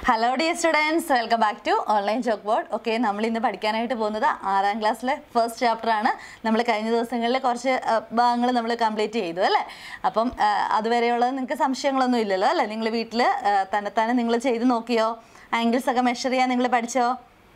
Hello dear students welcome back to online chalk board okay നമ്മൾ ഇന്ന് പഠിക്കാനായിട്ട് പോകുന്നത് ആറാം ക്ലാസ്സിലെ ഫസ്റ്റ് ചാപ്റ്റർ ആണ് നമ്മൾ കഴിഞ്ഞ ദിവസങ്ങളിൽ കുറച്ച് ഭാഗങ്ങൾ നമ്മൾ കംപ്ലീറ്റ് ചെയ്തു അല്ലേ അപ്പം ആ, അതുവരെയുള്ളത് നിങ്ങൾക്ക് സംശയങ്ങളൊന്നും ഇല്ലല്ലോ അല്ലേ നിങ്ങൾ വീട്ടിൽ തന്നെത്താനെ നിങ്ങൾ ചെയ്ത് നോക്കിയോ ആംഗിൾസ് ഒക്കെ മെഷർ ചെയ്യാൻ നിങ്ങൾ പഠിച്ചോ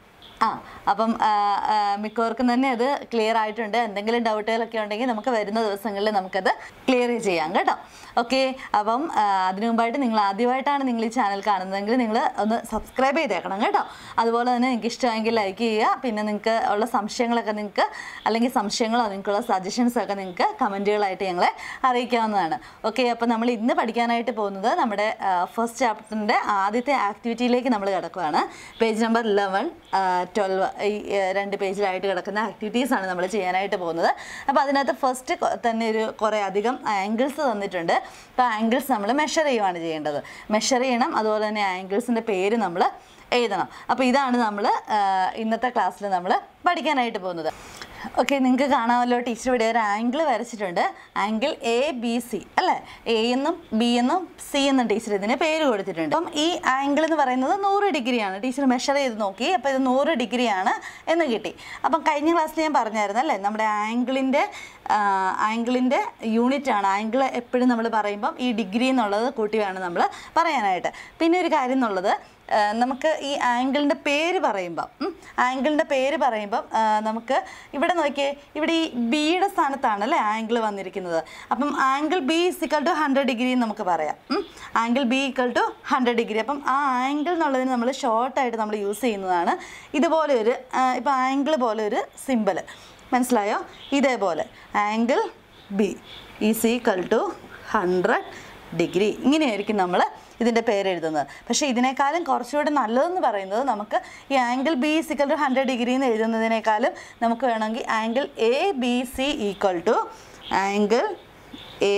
ആ അപ്പം ആ, ആ, മിക്കവർക്കും തന്നെ അത് ക്ലിയർ ആയിട്ടുണ്ട് എന്തെങ്കിലും ഡൗട്ടുകളൊക്കെ ഉണ്ടെങ്കിൽ നമുക്ക് വരുന്ന ദിവസങ്ങളിൽ നമുക്കത് ക്ലിയർ ചെയ്യാം കേട്ടോ ഓക്കെ അപ്പം ആ, അതിനു മുമ്പായിട്ട് നിങ്ങൾ ആദ്യമായിട്ടാണ് നിങ്ങൾ ഈ ചാനൽ കാണുന്നതെങ്കിൽ നിങ്ങൾ ഒന്ന് സബ്സ്ക്രൈബ് ചെയ്തേക്കണം കേട്ടോ അതുപോലെ തന്നെ നിങ്ങൾക്ക് ഇഷ്ടമെങ്കിൽ ലൈക്ക് ചെയ്യുക പിന്നെ നിങ്ങൾക്ക് ഉള്ള സംശയങ്ങളൊക്കെ നിങ്ങൾക്ക് അല്ലെങ്കിൽ സംശയങ്ങളോ നിങ്ങൾക്കുള്ള സജഷൻസ് ഒക്കെ നിങ്ങൾക്ക് കമൻറ്റുകളായിട്ട് ഞങ്ങളെ അറിയിക്കാവുന്നതാണ് ഓക്കെ അപ്പോൾ നമ്മൾ ഇന്ന് പഠിക്കാനായിട്ട് പോകുന്നത് നമ്മുടെ ഫസ്റ്റ് ചാപ്റ്ററിൻ്റെ ആദ്യത്തെ ആക്ടിവിറ്റിയിലേക്ക് നമ്മൾ കിടക്കുകയാണ് പേജ് നമ്പർ ഇലവൻ ട്വൽവ് ഈ ആ, രണ്ട് പേജിലായിട്ട് കിടക്കുന്ന ആക്ടിവിറ്റീസ് ആണ് നമ്മൾ ചെയ്യാനായിട്ട് പോകുന്നത് അപ്പോൾ അതിനകത്ത് ഫസ്റ്റ് തന്നെ ഒരു കുറേ അധികം ആംഗിൾസ് തന്നിട്ടുണ്ട് അപ്പോൾ ആംഗിൾസ് നമ്മൾ മെഷർ ചെയ്യുവാണ് ചെയ്യേണ്ടത് മെഷർ ചെയ്യണം അതുപോലെ തന്നെ ആംഗിൾസിൻ്റെ പേര് നമ്മൾ എഴുതണം അപ്പോൾ ഇതാണ് നമ്മൾ ഇന്നത്തെ ക്ലാസ്സിൽ നമ്മൾ പഠിക്കാനായിട്ട് പോകുന്നത് ഓക്കെ നിങ്ങൾക്ക് കാണാമല്ലോ ടീച്ചർ ഇവിടെ ഒരു ആംഗിൾ വരച്ചിട്ടുണ്ട് ആംഗിൾ എ ബി സി അല്ലേ എ എന്നും ബി എന്നും സി എന്നും ടീച്ചർ ഇതിന് പേര് കൊടുത്തിട്ടുണ്ട് അപ്പം ഈ ആംഗിൾ എന്ന് പറയുന്നത് നൂറ് ഡിഗ്രിയാണ് ടീച്ചർ മെഷർ ചെയ്ത് നോക്കി അപ്പോൾ ഇത് നൂറ് ഡിഗ്രിയാണ് എന്ന് കിട്ടി അപ്പം കഴിഞ്ഞ ക്ലാസ്സിൽ ഞാൻ പറഞ്ഞായിരുന്നു അല്ലേ നമ്മുടെ ആംഗിളിൻ്റെ ആംഗിളിൻ്റെ യൂണിറ്റ് ആണ് ആംഗിൾ എപ്പോഴും നമ്മൾ പറയുമ്പം ഈ ഡിഗ്രി എന്നുള്ളത് കൂട്ടി വേണം നമ്മൾ പറയാനായിട്ട് പിന്നെ ഒരു കാര്യം എന്നുള്ളത് ആ, നമുക്ക് ഈ ആംഗിളിൻ്റെ പേര് പറയുമ്പം ആംഗിളിൻ്റെ പേര് പറയുമ്പം ആ, നമുക്ക് ഇവിടെ നോക്കിയേ ഇവിടെ ഈ ബിയുടെ സ്ഥാനത്താണ് അല്ലേ ആംഗിൾ വന്നിരിക്കുന്നത് അപ്പം angle B is equal to hundred degree എന്ന് നമുക്ക് പറയാം angle B equal to hundred degree അപ്പം ആ ആംഗിൾ എന്നുള്ളതിന് നമ്മൾ ഷോർട്ടായിട്ട് നമ്മൾ യൂസ് ചെയ്യുന്നതാണ് ഇതുപോലെ ഒരു ഇപ്പം ആംഗിൾ പോലെ ഒരു സിമ്പിൾ മനസ്സിലായോ ഇതേപോലെ angle B is equal to hundred degree ഇങ്ങനെയായിരിക്കും നമ്മൾ ഇതിൻ്റെ പേര് എഴുതുന്നത് പക്ഷേ ഇതിനേക്കാളും കുറച്ചുകൂടി നല്ലതെന്ന് പറയുന്നത് നമുക്ക് ഈ angle B is equal to hundred degree എന്ന് എഴുതുന്നതിനേക്കാളും നമുക്ക് വേണമെങ്കിൽ angle A B C equal to angle A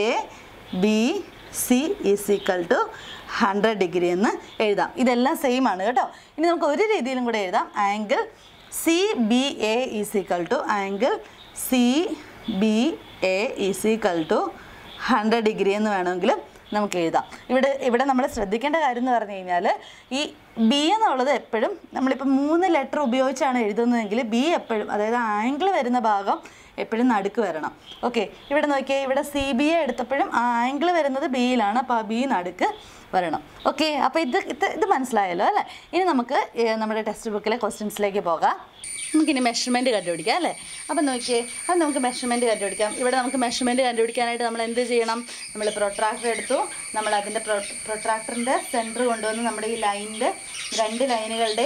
B C is equal to hundred degree എന്ന് എഴുതാം ഇതെല്ലാം സെയിം ആണ് കേട്ടോ ഇനി നമുക്ക് ഒരു രീതിയിലും കൂടെ എഴുതാം angle C B A is equal to angle C B A is equal to hundred degree എന്ന് വേണമെങ്കിലും നമുക്ക് എഴുതാം ഇവിടെ ഇവിടെ നമ്മൾ ശ്രദ്ധിക്കേണ്ട കാര്യം എന്ന് പറഞ്ഞു കഴിഞ്ഞാൽ ഈ ബി എന്നുള്ളത് എപ്പോഴും നമ്മളിപ്പോൾ മൂന്ന് ലെറ്റർ ഉപയോഗിച്ചാണ് എഴുതുന്നതെങ്കിൽ ബി എപ്പോഴും അതായത് ആംഗിൾ വരുന്ന ഭാഗം എപ്പോഴും നടുക്ക് വരണം ഓക്കെ ഇവിടെ നോക്കിയേ ഇവിടെ സി ബി എ എടുത്തപ്പോഴും ആ ആംഗിൾ വരുന്നത് ബിയിലാണ് അപ്പോൾ ആ ബി നടുക്ക് വരണം ഓക്കെ അപ്പോൾ ഇത് ഇത് ഇത് മനസ്സിലായല്ലോ അല്ലേ ഇനി നമുക്ക് ഏഹ്, നമ്മുടെ ടെക്സ്റ്റ് ബുക്കിലെ ക്വസ്റ്റ്യൻസിലേക്ക് പോകാം നമുക്കിനി മെഷർമെൻറ്റ് കണ്ടുപിടിക്കാം അല്ലേ അപ്പം നോക്കിയേ അത് നമുക്ക് മെഷർമെൻറ്റ് കണ്ടുപിടിക്കാം ഇവിടെ നമുക്ക് മെഷർമെൻറ്റ് കണ്ടുപിടിക്കാനായിട്ട് നമ്മൾ എന്ത് ചെയ്യണം നമ്മൾ പ്രൊട്രാക്ടർ എടുത്തു നമ്മൾ അതിൻ്റെ പ്രൊ പ്രൊട്രാക്ടറിൻ്റെ സെൻറ്റർ കൊണ്ടുവന്ന് നമ്മുടെ ഈ ലൈനിൻ്റെ രണ്ട് ലൈനുകളുടെ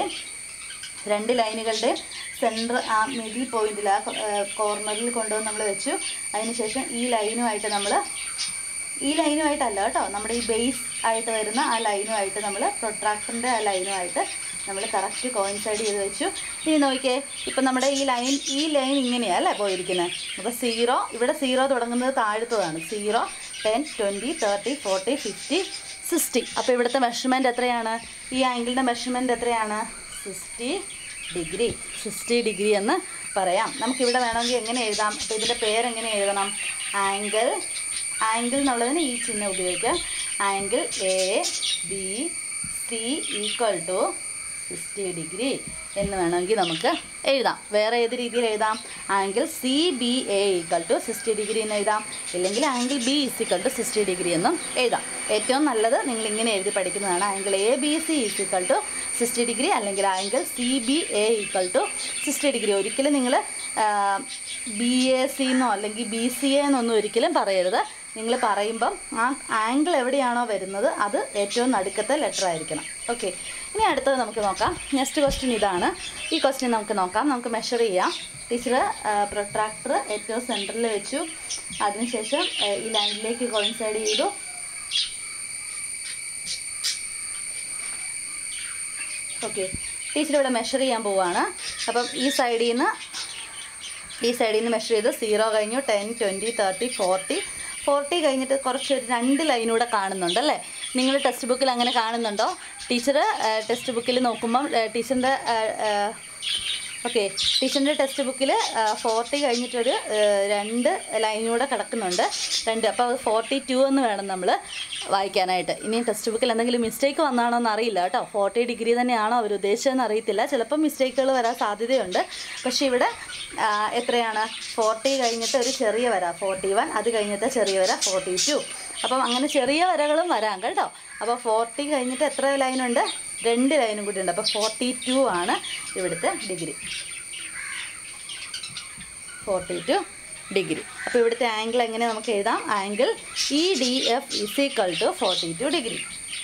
രണ്ട് ലൈനുകളുടെ സെൻറ്റർ ആ മിഡിൽ പോയിന്റിൽ ആ കോർണറിൽ കൊണ്ടുവന്ന് നമ്മൾ വെച്ചു അതിനുശേഷം ഈ ലൈനുമായിട്ട് നമ്മൾ ഈ ലൈനുമായിട്ടല്ല കേട്ടോ നമ്മുടെ ഈ ബേസ് ആയിട്ട് വരുന്ന ആ ലൈനുമായിട്ട് നമ്മൾ പ്രൊട്രാക്ടറിൻ്റെ ആ ലൈനുമായിട്ട് നമ്മൾ കറക്റ്റ് കോയിൻസൈഡ് ചെയ്ത് വെച്ചു ഇനി നോക്കിയേ ഇപ്പം നമ്മുടെ ഈ ലൈൻ ഈ ലൈൻ ഇങ്ങനെയാണ് അല്ലേ പോയിരിക്കുന്നത് അപ്പോൾ സീറോ ഇവിടെ സീറോ തുടങ്ങുന്നത് താഴത്തതാണ് zero ten twenty thirty forty fifty sixty അപ്പോൾ ഇവിടുത്തെ മെഷർമെൻറ്റ് എത്രയാണ് ഈ ആംഗിളിൻ്റെ മെഷർമെൻറ്റ് എത്രയാണ് സിക്സ്റ്റി ഡിഗ്രി സിക്സ്റ്റി ഡിഗ്രി എന്ന് പറയാം നമുക്കിവിടെ വേണമെങ്കിൽ എങ്ങനെ എഴുതാം അപ്പോൾ ഇതിൻ്റെ പേരെങ്ങനെ എഴുതണം ആംഗിൾ ആംഗിൾ എന്നുള്ളതിന് ഈ ചിഹ്നം ഉപയോഗിക്കാം angle A B C equal to sixty degree എന്ന് വേണമെങ്കിൽ നമുക്ക് എഴുതാം വേറെ ഏത് രീതിയിൽ എഴുതാം angle C B A equal to sixty degree എന്ന് എഴുതാം ഇല്ലെങ്കിൽ angle B is equal to sixty degree എന്നും എഴുതാം ഏറ്റവും നല്ലത് നിങ്ങൾ ഇങ്ങനെ എഴുതി പഠിക്കുന്നതാണ് angle A B C is equal to sixty degree അല്ലെങ്കിൽ angle C B A equal to sixty degree ഒരിക്കലും നിങ്ങൾ ബി എ സി എന്നോ അല്ലെങ്കിൽ ബി സി എ എന്നൊന്നും ഒരിക്കലും പറയരുത് നിങ്ങൾ പറയുമ്പം ആ ആംഗിൾ എവിടെയാണോ വരുന്നത് അത് ഏറ്റവും നടുക്കത്തെ ലെറ്റർ ആയിരിക്കണം ഓക്കെ ഇനി അടുത്തത് നമുക്ക് നോക്കാം നെക്സ്റ്റ് ക്വസ്റ്റ്യൻ ഇതാണ് ഈ ക്വസ്റ്റ്യൻ നമുക്ക് നോക്കാം നമുക്ക് മെഷർ ചെയ്യാം ടീച്ചർ പ്രൊട്രാക്ടർ ഏറ്റവും സെൻറ്ററിൽ വെച്ചു അതിനുശേഷം ആ, ഈ ലൈനിലേക്ക് കോയിൻസൈഡ് ചെയ്തു ഓക്കെ ടീച്ചർ ഇവിടെ മെഷർ ചെയ്യാൻ പോവുകയാണ് അപ്പം ഈ സൈഡിൽ നിന്ന് ഈ സൈഡിൽ നിന്ന് മെഷർ ചെയ്ത് സീറോ കഴിഞ്ഞു ten twenty thirty forty forty കഴിഞ്ഞിട്ട് കുറച്ച് ഒരു രണ്ട് ലൈനൂടെ കാണുന്നുണ്ട് അല്ലേ നിങ്ങൾ ടെക്സ്റ്റ് ബുക്കിൽ അങ്ങനെ കാണുന്നുണ്ടോ ടീച്ചർ ടെക്സ്റ്റ് ബുക്കിൽ നോക്കുമ്പം ടീച്ചറിൻ്റെ ഓക്കെ ടീച്ചറിൻ്റെ ടെക്സ്റ്റ് ബുക്കിൽ ഫോർട്ടി കഴിഞ്ഞിട്ടൊരു ആ, രണ്ട് ലൈനൂടെ കിടക്കുന്നുണ്ട് രണ്ട് അപ്പോൾ അത് ഫോർട്ടി ടു എന്ന് വേണം നമ്മൾ വായിക്കാനായിട്ട് ഇനി ടെക്സ്റ്റ് ബുക്കിൽ എന്തെങ്കിലും മിസ്റ്റേക്ക് വന്നാണോ എന്ന് അറിയില്ല കേട്ടോ ഫോർട്ടി ഡിഗ്രി തന്നെയാണോ അവർ ഉദ്ദേശിച്ചതെന്ന് അറിയത്തില്ല ചിലപ്പോൾ മിസ്റ്റേക്കുകൾ വരാൻ സാധ്യതയുണ്ട് പക്ഷേ ഇവിടെ ആ, എത്രയാണ് ഫോർട്ടി കഴിഞ്ഞിട്ട് ഒരു ചെറിയ വര ഫോർട്ടി വൺ അത് കഴിഞ്ഞിട്ട് ചെറിയ വര ഫോർട്ടി ടു അപ്പം അങ്ങനെ ചെറിയ വരകളും വരാം കേട്ടോ അപ്പോൾ ഫോർട്ടി കഴിഞ്ഞിട്ട് എത്ര ലൈനുണ്ട് രണ്ട് ലൈനും കൂടി ഉണ്ട് അപ്പോൾ ഫോർട്ടി ടു ആണ് ഇവിടുത്തെ ഡിഗ്രി ഫോർട്ടി ടു ഡിഗ്രി അപ്പോൾ ഇവിടുത്തെ ആംഗിൾ എങ്ങനെ നമുക്ക് എഴുതാം angle E D F is equal to forty two degree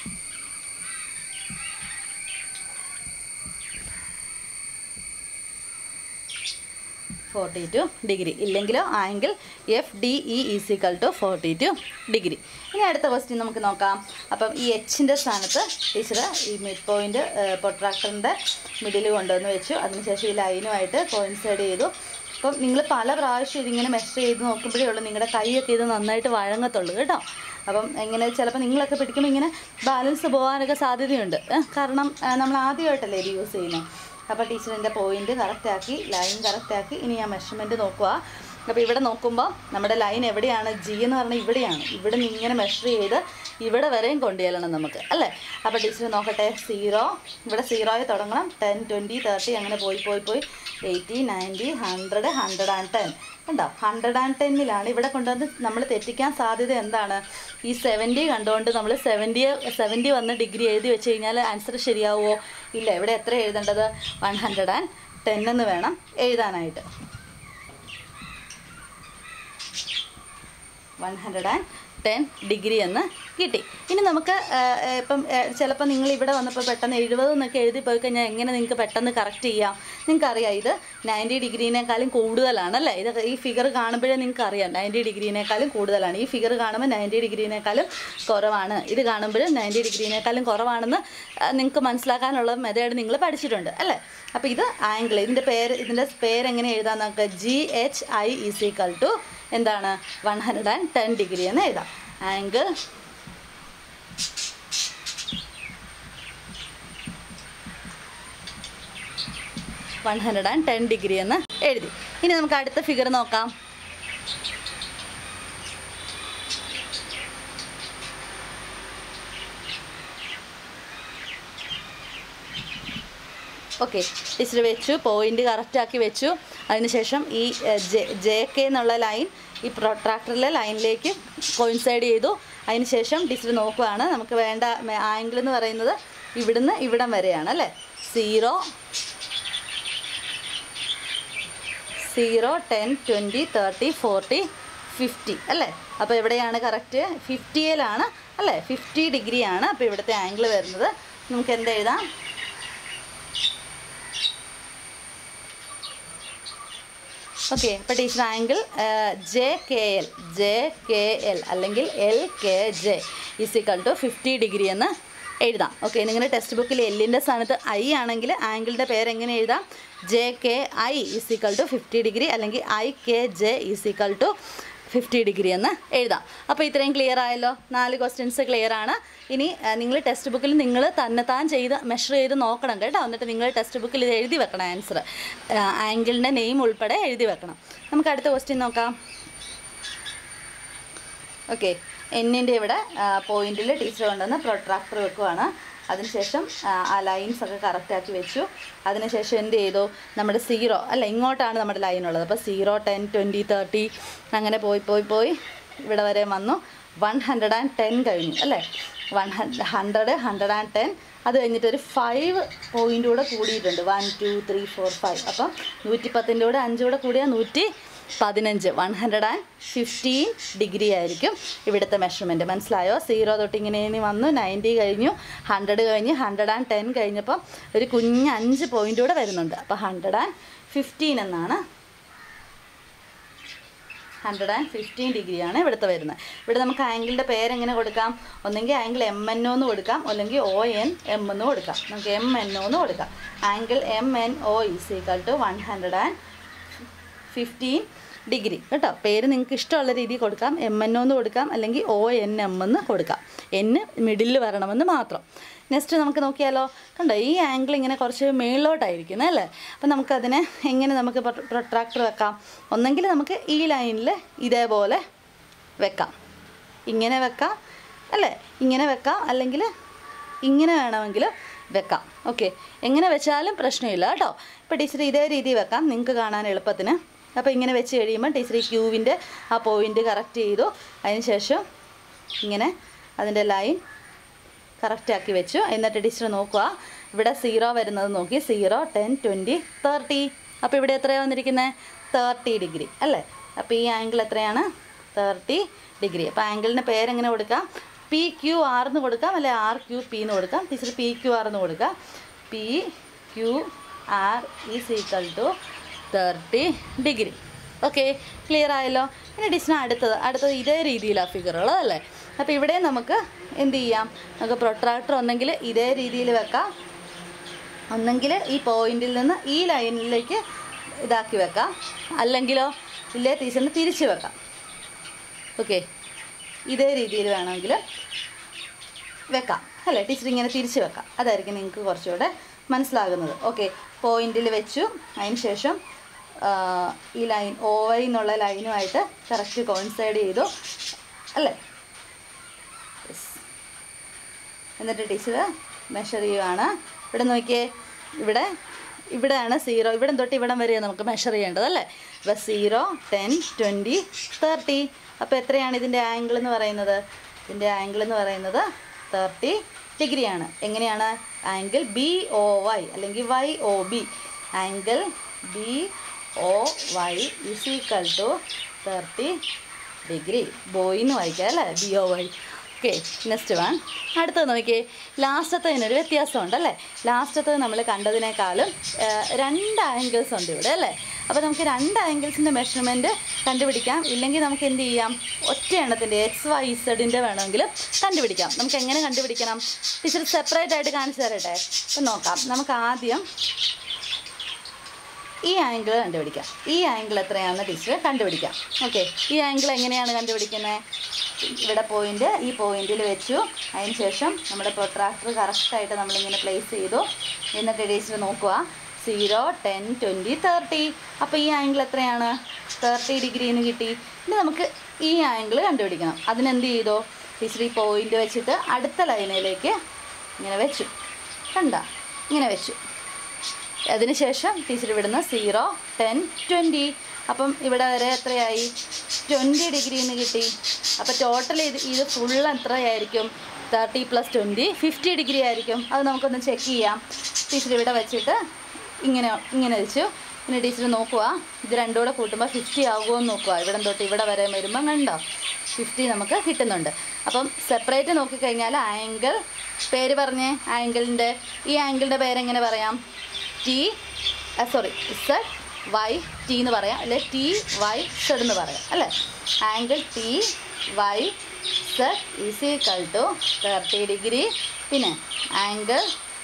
forty two degree ഇല്ലെങ്കിലോ angle F D E is equal to forty two degree ഇനി അടുത്ത ക്വസ്റ്റ്യൻ നമുക്ക് നോക്കാം അപ്പം ഈ എച്ചിൻ്റെ സ്ഥാനത്ത് ടീച്ചർ ഈ മിഡ് പോയിൻ്റ് പൊട്രാക്ടറിൻ്റെ മിഡിൽ കൊണ്ടുവന്ന് വെച്ചു അതിനുശേഷം ഈ ലൈനുമായിട്ട് കോയിൻസൈഡ് ചെയ്തു അപ്പം നിങ്ങൾ പല പ്രാവശ്യം ഇതിങ്ങനെ മെഷർ ചെയ്ത് നോക്കുമ്പോഴേ ഉള്ളൂ നിങ്ങളുടെ കൈയൊക്കെ ഇത് നന്നായിട്ട് വഴങ്ങത്തുള്ളൂ കേട്ടോ അപ്പം എങ്ങനെ ചിലപ്പോൾ നിങ്ങളൊക്കെ പിടിക്കുമ്പോൾ ഇങ്ങനെ ബാലൻസ് പോകാനൊക്കെ സാധ്യതയുണ്ട് ഏ, കാരണം ആ, നമ്മൾ ആദ്യമായിട്ടല്ലേ ഇത് യൂസ് ചെയ്യുന്നത് അപ്പോൾ ടീച്ചറിൻ്റെ പോയിന്റ് കറക്റ്റാക്കി ലൈൻ കറക്റ്റാക്കി ഇനി ഞാൻ മെഷർമെൻറ്റ് നോക്കുക അപ്പോൾ ഇവിടെ നോക്കുമ്പോൾ നമ്മുടെ ലൈൻ എവിടെയാണ് ജി എന്ന് പറഞ്ഞാൽ ഇവിടെയാണ് ഇവിടെ നിന്ന് ഇങ്ങനെ മെഷർ ചെയ്ത് ഇവിടെ വരെയും കൊണ്ടുചെല്ലണം നമുക്ക് അല്ലേ അപ്പോൾ ടീച്ചർ നോക്കട്ടെ സീറോ ഇവിടെ സീറോയിൽ തുടങ്ങണം ടെൻ ട്വൻറ്റി തേർട്ടി അങ്ങനെ പോയി പോയി പോയി eighty ninety hundred hundred and ten ഉണ്ടോ ഹൺഡ്രഡ് ആൻഡ് ടെന്നിലാണ് ഇവിടെ കൊണ്ടുവന്ന് നമ്മൾ തെറ്റിക്കാൻ സാധ്യത എന്താണ് ഈ സെവൻറ്റി കണ്ടുകൊണ്ട് നമ്മൾ സെവൻറ്റി സെവൻറ്റി വന്ന് ഡിഗ്രി എഴുതി വെച്ച് കഴിഞ്ഞാൽ ആൻസർ ശരിയാവുമോ ഇല്ല ഇവിടെ എത്ര എഴുതേണ്ടത് വൺ ഹൺഡ്രഡ് ആൻഡ് ടെൻ എന്ന് വേണം എഴുതാനായിട്ട് one hundred and ten degree എന്ന് കിട്ടി ഇനി നമുക്ക് ആ, ആ, ഇപ്പം ചിലപ്പോൾ നിങ്ങൾ ഇവിടെ വന്നപ്പോൾ പെട്ടെന്ന് എഴുപത് എന്നൊക്കെ എഴുതി പോയി കഴിഞ്ഞാൽ എങ്ങനെ നിങ്ങൾക്ക് പെട്ടെന്ന് കറക്റ്റ് ചെയ്യാം നിങ്ങൾക്കറിയാം ഇത് നയൻറ്റി ഡിഗ്രീനേക്കാളും കൂടുതലാണ് അല്ലേ ഇത് ഈ ഫിഗർ കാണുമ്പോഴേ നിങ്ങൾക്ക് അറിയാം നയൻറ്റി ഡിഗ്രീനേക്കാളും കൂടുതലാണ് ഈ ഫിഗർ കാണുമ്പോൾ നയൻറ്റി ഡിഗ്രീനേക്കാളും കുറവാണ് ഇത് കാണുമ്പോൾ നയൻറ്റി ഡിഗ്രീനേക്കാളും കുറവാണെന്ന് ആ, നിങ്ങൾക്ക് മനസ്സിലാക്കാനുള്ള മെത്തേഡ് നിങ്ങൾ പഠിച്ചിട്ടുണ്ട് അല്ലേ അപ്പോൾ ഇത് ആംഗിൾ ഇതിൻ്റെ പേര് ഇതിൻ്റെ പേര് എങ്ങനെ എഴുതാൻ നമുക്ക് G H I is equal to എന്താണ് one hundred and ten degree എന്ന് എഴുതാം angle one hundred and ten degree എന്ന് എഴുതി ഇനി നമുക്ക് അടുത്ത ഫിഗർ നോക്കാം ഓക്കെ ടീച്ചർ വെച്ചു പോയിന്റ് കറക്റ്റാക്കി വെച്ചു അതിനുശേഷം ഈ ജെ ജെ കെ എന്നുള്ള ലൈൻ ഈ പ്രൊട്രാക്ടറിലെ ലൈനിലേക്ക് കോയിൻസൈഡ് ചെയ്തു അതിനുശേഷം ടീച്ചർ നോക്കുകയാണ് നമുക്ക് വേണ്ട ആംഗിൾ എന്ന് പറയുന്നത് ഇവിടുന്ന് ഇവിടം വരെയാണ് അല്ലേ zero zero ten twenty thirty forty fifty അല്ലേ അപ്പോൾ എവിടെയാണ് കറക്റ്റ് ഫിഫ്റ്റിയിലാണ് അല്ലേ ഫിഫ്റ്റി ഡിഗ്രിയാണ് അപ്പോൾ ഇവിടുത്തെ ആംഗിൾ വരുന്നത് നമുക്ക് എന്ത് എഴുതാം ഓക്കെ അപ്പോൾ teacher angle J K L J K L അല്ലെങ്കിൽ L K J is equal to fifty degree എന്ന് എഴുതാം ഓക്കെ നിങ്ങളുടെ ടെക്സ്റ്റ് ബുക്കിൽ എല്ലിൻ്റെ സ്ഥാനത്ത് ഐ ആണെങ്കിൽ ആംഗിളിൻ്റെ പേര് എങ്ങനെ എഴുതാം J K I is equal to fifty degree അല്ലെങ്കിൽ I K J is equal to fifty degree എന്ന് എഴുതാം അപ്പോൾ ഇത്രയും ക്ലിയർ ആയല്ലോ നാല് ക്വസ്റ്റ്യൻസ് ക്ലിയർ ആണ് ഇനി നിങ്ങൾ ടെക്സ്റ്റ് ബുക്കിൽ നിങ്ങൾ തന്നെത്താൻ ചെയ്ത് മെഷർ ചെയ്ത് നോക്കണം കേട്ടോ എന്നിട്ട് നിങ്ങൾ ടെക്സ്റ്റ് ബുക്കിൽ ഇത് എഴുതി വെക്കണം ആൻസർ ആംഗിളിൻ്റെ നെയിം ഉൾപ്പെടെ എഴുതി വെക്കണം നമുക്ക് അടുത്ത ക്വസ്റ്റ്യൻ നോക്കാം ഓക്കെ എന്നിൻ്റെ ഇവിടെ പോയിന്റിൽ ടീച്ചർ കൊണ്ടുവന്ന് പ്രൊട്രാക്ടർ വെക്കുവാണ് അതിനുശേഷം ആ, ആ ലൈൻസ് ഒക്കെ കറക്റ്റാക്കി വെച്ചു അതിനുശേഷം എന്ത് ചെയ്തു നമ്മുടെ സീറോ അല്ല ഇങ്ങോട്ടാണ് നമ്മുടെ ലൈൻ ഉള്ളത് അപ്പോൾ സീറോ ടെൻ ട്വൻറ്റി തേർട്ടി അങ്ങനെ പോയി പോയി പോയി ഇവിടെ വരെ വന്നു വൺ ഹൺഡ്രഡ് ആൻഡ് ടെൻ കഴിഞ്ഞു അല്ലേ one hundred hundred and ten അത് കഴിഞ്ഞിട്ട് ഒരു ഫൈവ് പോയിൻ്റ് കൂടെ കൂടിയിട്ടുണ്ട് one two three four five അപ്പം നൂറ്റി പത്തിൻ്റെ കൂടെ അഞ്ച് കൂടെ കൂടിയാൽ നൂറ്റി പതിനഞ്ച് one hundred and fifteen degree ആയിരിക്കും ഇവിടുത്തെ മെഷർമെൻറ്റ് മനസ്സിലായോ സീറോ തൊട്ട് ഇങ്ങനെ ഇനി വന്നു നയൻറ്റി കഴിഞ്ഞു ഹൺഡ്രഡ് കഴിഞ്ഞ് ഹൺഡ്രഡ് ആൻഡ് ടെൻ കഴിഞ്ഞപ്പോൾ ഒരു കുഞ്ഞ് അഞ്ച് പോയിൻ്റ് കൂടെ വരുന്നുണ്ട് അപ്പോൾ ഹൺഡ്രഡ് ആൻഡ് ഫിഫ്റ്റീൻ എന്നാണ് ഹൺഡ്രഡ് ആൻഡ് ഫിഫ്റ്റീൻ ഡിഗ്രിയാണ് ഇവിടുത്തെ വരുന്നത് ഇവിടെ നമുക്ക് ആംഗിളിൻ്റെ പേരെങ്ങനെ കൊടുക്കാം ഒന്നെങ്കിൽ ആംഗിൾ എം എൻ ഒ എന്ന് കൊടുക്കാം അല്ലെങ്കിൽ ഒ എൻ എം എന്ന് കൊടുക്കാം നമുക്ക് എം എൻ ഒ എന്ന് കൊടുക്കാം angle M N O is equal to one hundred and fifteen degree കേട്ടോ പേര് നിങ്ങൾക്ക് ഇഷ്ടമുള്ള രീതിയിൽ കൊടുക്കാം എം എൻ എന്ന് കൊടുക്കാം അല്ലെങ്കിൽ ഒ എൻ എം എന്ന് കൊടുക്കാം എന്ന് മിഡിൽ വരണമെന്ന് മാത്രം നെക്സ്റ്റ് നമുക്ക് നോക്കിയാലോ കണ്ടോ ഈ ആംഗിൾ ഇങ്ങനെ കുറച്ച് മേളിലോട്ടായിരിക്കുന്നത് അല്ലേ അപ്പം നമുക്കതിനെ എങ്ങനെ നമുക്ക് പ്രൊട്രാക്ടർ വെക്കാം ഒന്നെങ്കിൽ നമുക്ക് ഈ ലൈനിൽ ഇതേപോലെ വെക്കാം ഇങ്ങനെ വെക്കാം അല്ലേ ഇങ്ങനെ വെക്കാം അല്ലെങ്കിൽ ഇങ്ങനെ വേണമെങ്കിൽ വെക്കാം ഓക്കെ എങ്ങനെ വെച്ചാലും പ്രശ്നമില്ല കേട്ടോ ഇപ്പോൾ ടീച്ചർ ഇതേ രീതിയിൽ വെക്കാം നിങ്ങൾക്ക് കാണാൻ എളുപ്പത്തിന് അപ്പോൾ ഇങ്ങനെ വെച്ച് കഴിയുമ്പോൾ ടീച്ചർ ഈ ക്യൂവിൻ്റെ ആ പോയിൻ്റ് കറക്റ്റ് ചെയ്തു അതിന് ശേഷം ഇങ്ങനെ അതിൻ്റെ ലൈൻ കറക്റ്റാക്കി വെച്ചു എന്നിട്ട് ടീച്ചർ നോക്കുക ഇവിടെ സീറോ വരുന്നത് നോക്കി സീറോ ടെൻ ട്വൻറ്റി തേർട്ടി അപ്പോൾ ഇവിടെ എത്രയാണ് വന്നിരിക്കുന്നത് തേർട്ടി ഡിഗ്രി അല്ലേ അപ്പോൾ ഈ ആംഗിൾ എത്രയാണ് തേർട്ടി ഡിഗ്രി അപ്പോൾ ആംഗിളിന് പേരെങ്ങനെ കൊടുക്കാം പി ക്യു ആർ എന്ന് കൊടുക്കാം അല്ലെ ആർ ക്യു പി എന്ന് കൊടുക്കാം ടീച്ചർ പി ക്യു ആർ എന്ന് കൊടുക്കാം P Q R is equal to thirty degree okay clear ആയല്ലോ ഇനി ടീച്ചറിന് അടുത്തത് അടുത്തത് ഇതേ രീതിയിലാണ് ഫിഗറുകൾ അല്ലേ അപ്പോൾ ഇവിടെ നമുക്ക് എന്ത് ചെയ്യാം നമുക്ക് പ്രൊട്രാക്ടർ ഒന്നെങ്കിൽ ഇതേ രീതിയിൽ വെക്കാം ഒന്നെങ്കിൽ ഈ പോയിന്റിൽ നിന്ന് ഈ ലൈനിലേക്ക് ഇതാക്കി വെക്കാം അല്ലെങ്കിലോ ഇല്ലേ ടീച്ചറിന് തിരിച്ച് വെക്കാം ഓക്കെ ഇതേ രീതിയിൽ വേണമെങ്കിൽ വെക്കാം അല്ലേ ടീച്ചർ ഇങ്ങനെ തിരിച്ച് വെക്കാം അതായിരിക്കും നിങ്ങൾക്ക് കുറച്ചുകൂടെ മനസ്സിലാകുന്നത് ഓക്കെ പോയിന്റിൽ വെച്ചു അതിന് ശേഷം ആ, ഈ ലൈൻ ഓ വൈ എന്നുള്ള ലൈനുമായിട്ട് കറക്റ്റ് കോയിൻസൈഡ് ചെയ്തു അല്ലേ Yes. എന്നിട്ട് ടീച്ചർ മെഷർ ചെയ്യുവാണ് ഇവിടെ നോക്കിയേ ഇവിടെ ഇവിടെയാണ് സീറോ ഇവിടെ തൊട്ട് ഇവിടം വരെ നമുക്ക് മെഷർ ചെയ്യേണ്ടത് അല്ലേ അപ്പോൾ സീറോ ടെൻ ട്വൻറ്റി തേർട്ടി അപ്പോൾ എത്രയാണ് ഇതിൻ്റെ ആംഗിൾ എന്ന് പറയുന്നത് ഇതിൻ്റെ ആംഗിൾ എന്ന് പറയുന്നത് തേർട്ടി ഡിഗ്രിയാണ് എങ്ങനെയാണ് ആംഗിൾ ബി ഒ വൈ അല്ലെങ്കിൽ Y O B angle B O Y is equal to thirty degree boy എന്ന് വായിക്കാം അല്ലേ B O Y okay next one അടുത്തത് നോക്കിയേ ലാസ്റ്റത്തതിനൊരു വ്യത്യാസമുണ്ട് അല്ലേ ലാസ്റ്റത്തത് നമ്മൾ കണ്ടതിനേക്കാളും ആ, രണ്ട് ആംഗിൾസ് ഉണ്ട് ഇവിടെ അല്ലേ അപ്പോൾ നമുക്ക് രണ്ട് ആംഗിൾസിൻ്റെ മെഷർമെൻറ്റ് കണ്ടുപിടിക്കാം ഇല്ലെങ്കിൽ നമുക്ക് എന്ത് ചെയ്യാം ഒറ്റ എണ്ണത്തിൻ്റെ എക്സ് വൈ സെഡിൻ്റെ വേണമെങ്കിലും കണ്ടുപിടിക്കാം നമുക്ക് എങ്ങനെ കണ്ടുപിടിക്കണം ടീച്ചർ സെപ്പറേറ്റ് ആയിട്ട് കാണിച്ചു തരട്ടെ അപ്പം നോക്കാം നമുക്ക് ആദ്യം ഈ ആംഗിൾ കണ്ടുപിടിക്കാം ഈ ആംഗിൾ എത്രയാണെന്ന് ടീച്ചർ കണ്ടുപിടിക്കാം ഓക്കെ ഈ ആംഗിൾ എങ്ങനെയാണ് കണ്ടുപിടിക്കുന്നത് ഇവിടെ പോയിന്റ് ഈ പോയിന്റിൽ വെച്ചു അതിന് ശേഷം നമ്മുടെ പ്രൊട്രാക്ടർ കറക്റ്റായിട്ട് നമ്മളിങ്ങനെ പ്ലേസ് ചെയ്തു എന്നിട്ട് ടീച്ചർ നോക്കുക സീറോ ടെൻ ട്വൻറ്റി തേർട്ടി അപ്പോൾ ഈ ആംഗിൾ എത്രയാണ് തേർട്ടി ഡിഗ്രി എന്ന് കിട്ടി ഇനി നമുക്ക് ഈ ആംഗിൾ കണ്ടുപിടിക്കണം അതിനെന്ത് ചെയ്തു ടീച്ചർ ഈ പോയിന്റ് വെച്ചിട്ട് അടുത്ത ലൈനിലേക്ക് ഇങ്ങനെ വെച്ചു കണ്ട ഇങ്ങനെ വെച്ചു അതിനുശേഷം ടീച്ചർ ഇവിടുന്ന് സീറോ ടെൻ ട്വൻറ്റി അപ്പം ഇവിടെ വരെ എത്രയായി ട്വൻറ്റി ഡിഗ്രി എന്ന് കിട്ടി അപ്പോൾ ടോട്ടൽ ഇത് ഇത് ഫുൾ എത്രയായിരിക്കും thirty plus twenty fifty degree ആയിരിക്കും അത് നമുക്കൊന്ന് ചെക്ക് ചെയ്യാം ടീച്ചർ ഇവിടെ വെച്ചിട്ട് ഇങ്ങനെ ഇങ്ങനെ വെച്ചു പിന്നെ ടീച്ചർ നോക്കുക ഇത് രണ്ടും കൂടെ കൂട്ടുമ്പോൾ ഫിഫ്റ്റി ആകുമോ എന്ന് നോക്കുക ഇവിടെ തൊട്ട് ഇവിടെ വരെ വരുമ്പോൾ കണ്ടോ ഫിഫ്റ്റി നമുക്ക് കിട്ടുന്നുണ്ട് അപ്പം സെപ്പറേറ്റ് നോക്കിക്കഴിഞ്ഞാൽ ആംഗിൾ പേര് പറഞ്ഞേ ആംഗിളിൻ്റെ ഈ ആംഗിളിൻ്റെ പേരെങ്ങനെ പറയാം T sorry zed Y T എന്ന് പറയാം അല്ലെ ടി വൈ സെഡ് എന്ന് പറയാം അല്ലേ angle T Y zed is equal to thirty degree പിന്നെ angle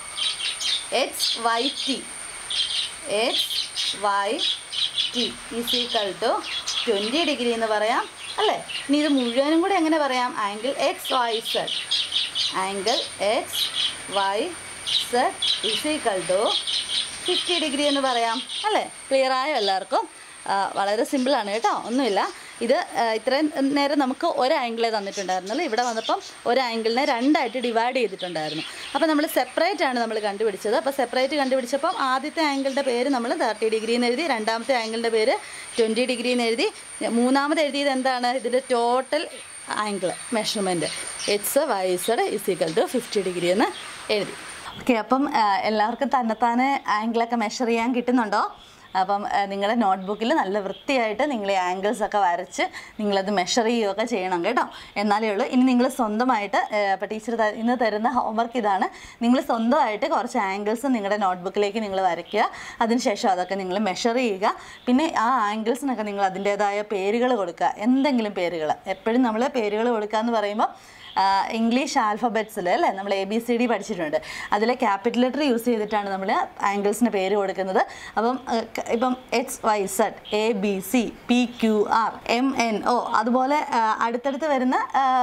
X Y T X Y T is equal to twenty degree എന്ന് പറയാം അല്ലേ ഇനി ഇത് മുഴുവനും കൂടെ എങ്ങനെ പറയാം angle X Y zed angle X Y zed is equal to fifty degree എന്ന് പറയാം അല്ലേ ക്ലിയർ ആയോ എല്ലാവർക്കും ആ, വളരെ സിമ്പിളാണ് കേട്ടോ ഒന്നുമില്ല ഇത് ആ, ഇത്രയും നേരം നമുക്ക് ഒരു ആംഗിളേ തന്നിട്ടുണ്ടായിരുന്നുള്ളൂ ഇവിടെ വന്നപ്പം ഒരു ആംഗിളിനെ രണ്ടായിട്ട് ഡിവൈഡ് ചെയ്തിട്ടുണ്ടായിരുന്നു അപ്പോൾ നമ്മൾ സെപ്പറേറ്റ് ആണ് നമ്മൾ കണ്ടുപിടിച്ചത് അപ്പോൾ സെപ്പറേറ്റ് കണ്ടുപിടിച്ചപ്പം ആദ്യത്തെ ആംഗിളിൻ്റെ പേര് നമ്മൾ തേർട്ടി ഡിഗ്രി എന്ന് എഴുതി രണ്ടാമത്തെ ആംഗിളിൻ്റെ പേര് ട്വൻറ്റി ഡിഗ്രി എന്ന് എഴുതി മൂന്നാമത് എഴുതിയത് എന്താണ് ഇതിൻ്റെ total angle measurement X Y zed is equal to fifty degree എന്ന് എഴുതി ഓക്കെ അപ്പം ആ, എല്ലാവർക്കും തന്നെത്താനെ ആംഗിളൊക്കെ മെഷർ ചെയ്യാൻ കിട്ടുന്നുണ്ടോ അപ്പം ആ, നിങ്ങളുടെ നോട്ട്ബുക്കിൽ നല്ല വൃത്തിയായിട്ട് നിങ്ങൾ ഈ ആംഗിൾസ് ഒക്കെ വരച്ച് നിങ്ങളത് മെഷർ ചെയ്യുകയൊക്കെ ചെയ്യണം കേട്ടോ എന്നാലേ ഉള്ളൂ ഇനി നിങ്ങൾ സ്വന്തമായിട്ട് അപ്പോൾ ടീച്ചർ ഇന്ന് തരുന്ന ഹോംവർക്ക് ഇതാണ് നിങ്ങൾ സ്വന്തമായിട്ട് കുറച്ച് ആംഗിൾസ് നിങ്ങളുടെ നോട്ട്ബുക്കിലേക്ക് നിങ്ങൾ വരയ്ക്കുക അതിനുശേഷം അതൊക്കെ നിങ്ങൾ മെഷർ ചെയ്യുക പിന്നെ ആ ആംഗിൾസിനൊക്കെ നിങ്ങൾ അതിൻ്റേതായ പേരുകൾ കൊടുക്കുക എന്തെങ്കിലും പേരുകൾ എപ്പോഴും നമ്മൾ പേരുകൾ കൊടുക്കുക എന്ന് പറയുമ്പോൾ ഇംഗ്ലീഷ് ആൽഫബറ്റ്സിൽ അല്ലേ നമ്മൾ എ ബി സി ഡി പഠിച്ചിട്ടുണ്ട് അതിലെ ക്യാപിറ്റൽ ലെറ്റർ യൂസ് ചെയ്തിട്ടാണ് നമ്മൾ ആംഗിൾസിന് പേര് കൊടുക്കുന്നത് അപ്പം ആ, ക- ഇപ്പം X Y zed A B C P Q R M N O അതുപോലെ ആ, അടുത്തടുത്ത് വരുന്ന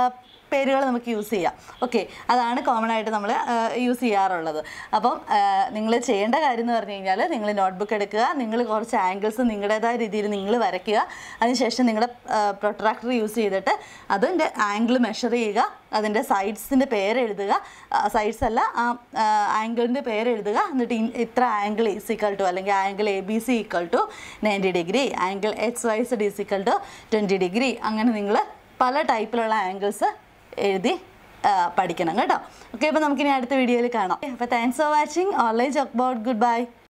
പേരുകൾ നമുക്ക് യൂസ് ചെയ്യാം ഓക്കെ അതാണ് കോമൺ ആയിട്ട് നമ്മൾ യൂസ് ചെയ്യാറുള്ളത് അപ്പം നിങ്ങൾ ചെയ്യേണ്ട കാര്യം എന്ന് പറഞ്ഞു കഴിഞ്ഞാൽ നിങ്ങൾ നോട്ട്ബുക്ക് എടുക്കുക നിങ്ങൾ കുറച്ച് ആംഗിൾസ് നിങ്ങളുടേതായ രീതിയിൽ നിങ്ങൾ വരയ്ക്കുക അതിനുശേഷം നിങ്ങളുടെ പ്രൊട്രാക്ടർ യൂസ് ചെയ്തിട്ട് അതിൻ്റെ ആംഗിൾ മെഷർ ചെയ്യുക അതിൻ്റെ സൈഡ്സിൻ്റെ പേര് എഴുതുക സൈഡ്സ് അല്ല ആ ആംഗിളിൻ്റെ പേര് എഴുതുക എന്നിട്ട് ഇൻ- ഇത്ര ആംഗിൾ ഈസ് ഈക്വൽ ടു അല്ലെങ്കിൽ angle A B C equal to ninety degree angle X Y zed is equal to twenty degree അങ്ങനെ നിങ്ങൾ പല ടൈപ്പിലുള്ള ആംഗിൾസ് എഴുതി ആ, പഠിക്കണം കേട്ടോ ഓക്കെ അപ്പോൾ നമുക്കിനി അടുത്ത വീഡിയോയിൽ കാണാം അപ്പോൾ thanks for watching online chalk board good bye